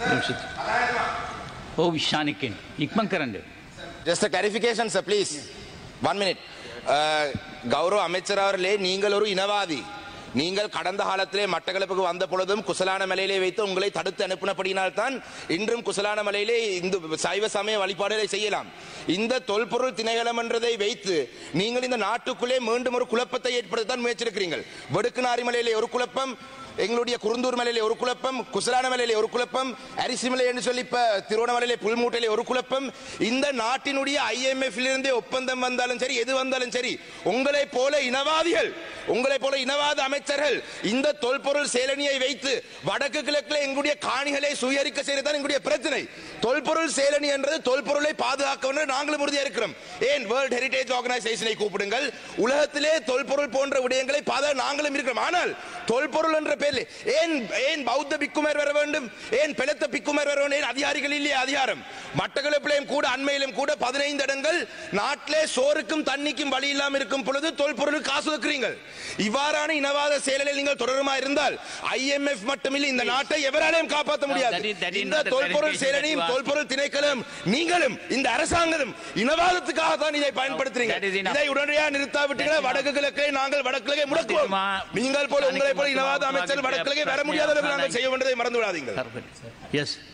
ඔව් විශ්ානිකෙන් ඉක්මං කරන්න. Just clarification sir please one minute கௌரவ அமைச்சர் அவர்களே நீங்கள் ஒரு இனவாதி நீங்கள் கடந்த காலத்திலே மட்டக்களப்புக்கு வந்த பொழுதும் குசலான மலையிலே வைத்து உங்களை தடுத்து அனுப்பினபடியினால் தான் இன்றும் குசலான மலையிலே இந்த சைவ சமய வழிபாடுகளை செய்யலாம் இந்த தொல்பொருள் திணைக்களம் என்றதை வைத்து நீங்கள் இந்த நாட்டுக்குள்ளே மீண்டும் ஒரு குழப்பத்தை ஏற்படுத்தத்தான் முயற்சிருக்கிறீர்கள் வெடுக்குநாரி மலையிலே ஒரு குழப்பம் எங்களுடைய குருந்தூர் மலையிலே ஒரு குழப்பம் குசலான மலையிலே ஒரு குழப்பம் அரிசிமலை என்று சொல்லி இப்ப திருவண்ணாமலையிலே புல்மூட்டையிலே ஒரு குழப்பம் இந்த நாட்டினுடைய IMF ல இருந்தே ஒப்பந்தம் வந்தாலும் சரி எது வந்தாலும் சரி உங்களை போல இனவாதிகள் உங்களை போல இனவாத அமைச்சர்கள் இந்த தொல்பொருள் சேலனியை வைத்து வடக்கு கிழக்கில் எங்களுடைய காணிகளை சுயரிக்க செய்யறதுதான் எங்களுடைய பிரச்சனை தொல்பொருள் சேலனி என்றது தொல்பொருளை பாதுகாக்க வேண்டும் நாங்களும் உறுதியா இருக்கிறோம் ஏன் வேர்ல்ட் ஹெரிடேஜ் ஆர்கனைசேஷனை கூப்பிடுங்கள் உலகத்திலே தொல்பொருள் போன்ற விடயங்களை பாத நாங்களும் இருக்கிறோம் ஆனால் தொல்பொருள் என்ற பேரில் ஏன் ஏன் பௌத்த பிக்குமர் வர வேண்டும் ஏன் பிளத்த பிக்குமர் வர வேண்டும் ஏன் அதிகாரிகள் இல்லையே அதிகாரம் மட்டக்களப்பிலையும் கூட அண்மையிலும் கூட பதினைந்து இடங்கள் நாட்டிலே சோறுக்கும் தண்ணிக்கும் வழி இல்லாமல் இருக்கும் பொழுது தொல்பொருள் காசு வைக்கிறீங்கள் இவ்வாறான இனவாத செயலில் நீங்கள் தொடருமா இருந்தால் ஐஎம்எஃப் மட்டுமில்லை இந்த நாட்டை எவராலையும் காப்பாற்ற முடியாது that is- that is இந்த not the தொல்பொருள் clarification செயலனையும் that you தொல்பொருள் திணைக்களம் நீங்களும் இந்த அரசாங்கமும் இனவாதத்துக்காக தான் இதை பயன்படுத்துறீங்க that is enough. இதை உடனடியாக நிறுத்தாவிட்டீங்களா That is வடக்கு கிழக்கை நாங்கள் வடக்கு கிழக்கை முடக்குவோம் மத்தியமா- நீங்கள் போல உங்களை போல மத்தியமா- இனவாத அமைச்சர் வடக்கு கிழக்கை வர முடியாத அளவுக்கு நாங்கள் செய்ய வேண்டியதை மறந்து விடாதீங்க எஸ்